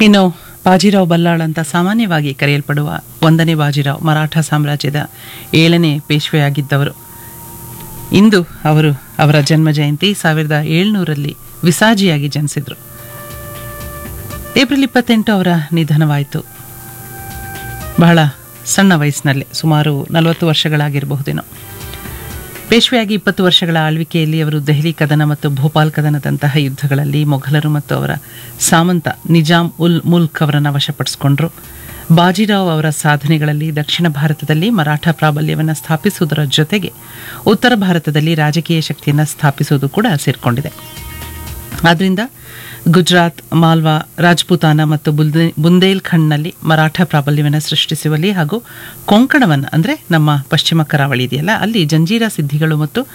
ಇನ್ನು ಬಾಜಿರಾವ್ ಬಲ್ಲಾಳ್ ಅಂತ ಸಾಮಾನ್ಯವಾಗಿ ಕರೆಯಲ್ಪಡುವ ಒಂದನೇ ಬಾಜಿರಾವ್ ಮರಾಠ ಸಾಮ್ರಾಜ್ಯದ ಏಳನೇ ಪೇಶ್ವೆಯಾಗಿದ್ದವರು ಇಂದು ಅವರು ಅವರ ಜನ್ಮ ಜಯಂತಿ ಸಾವಿರದ ಏಳ್ನೂರಲ್ಲಿ ವಿಸಾಜಿಯಾಗಿ ಜನಿಸಿದರು ಏಪ್ರಿಲ್ ಇಪ್ಪತ್ತೆಂಟು ಅವರ ನಿಧನವಾಯಿತು ಬಹಳ ಸಣ್ಣ ವಯಸ್ಸಿನಲ್ಲೇ ಸುಮಾರು ನಲವತ್ತು ವರ್ಷಗಳಾಗಿರಬಹುದೇನೋ ಪೇಶ್ವೆಯಾಗಿ ಇಪ್ಪತ್ತು ವರ್ಷಗಳ ಆಳ್ವಿಕೆಯಲ್ಲಿ ಅವರು ದೆಹಲಿ ಕದನ ಮತ್ತು ಭೋಪಾಲ್ ಕದನದಂತಹ ಯುದ್ಧಗಳಲ್ಲಿ ಮೊಘಲರು ಮತ್ತು ಅವರ ಸಾಮಂತ ನಿಜಾಮ್ ಉಲ್ ಮುಲ್ಕ್ ಅವರನ್ನು ವಶಪಡಿಸಿಕೊಂಡ್ರು ಬಾಜಿರಾವ್ ಅವರ ಸಾಧನೆಗಳಲ್ಲಿ ದಕ್ಷಿಣ ಭಾರತದಲ್ಲಿ ಮರಾಠ ಪ್ರಾಬಲ್ಯವನ್ನು ಸ್ಥಾಪಿಸುವುದರ ಜೊತೆಗೆ ಉತ್ತರ ಭಾರತದಲ್ಲಿ ರಾಜಕೀಯ ಶಕ್ತಿಯನ್ನು ಸ್ಥಾಪಿಸುವುದು ಕೂಡ ಸೇರಿಕೊಂಡಿದೆ ಆದ್ದರಿಂದ ಗುಜರಾತ್ ಮಾಲ್ವಾ ರಾಜ್ಪುತಾನ ಮತ್ತು ಬುಲ್ದೆ ಬುಂದೇಲ್ಖಂಡ್ನಲ್ಲಿ ಮರಾಠ ಪ್ರಾಬಲ್ಯವನ್ನು ಸೃಷ್ಟಿಸುವಲ್ಲಿ ಹಾಗೂ ಕೊಂಕಣವನ್ನು ಅಂದರೆ ನಮ್ಮ ಪಶ್ಚಿಮ ಕರಾವಳಿ ಇದೆಯಲ್ಲ ಅಲ್ಲಿ ಜಂಜೀರಾ ಸಿದ್ಧಿಗಳು ಮತ್ತು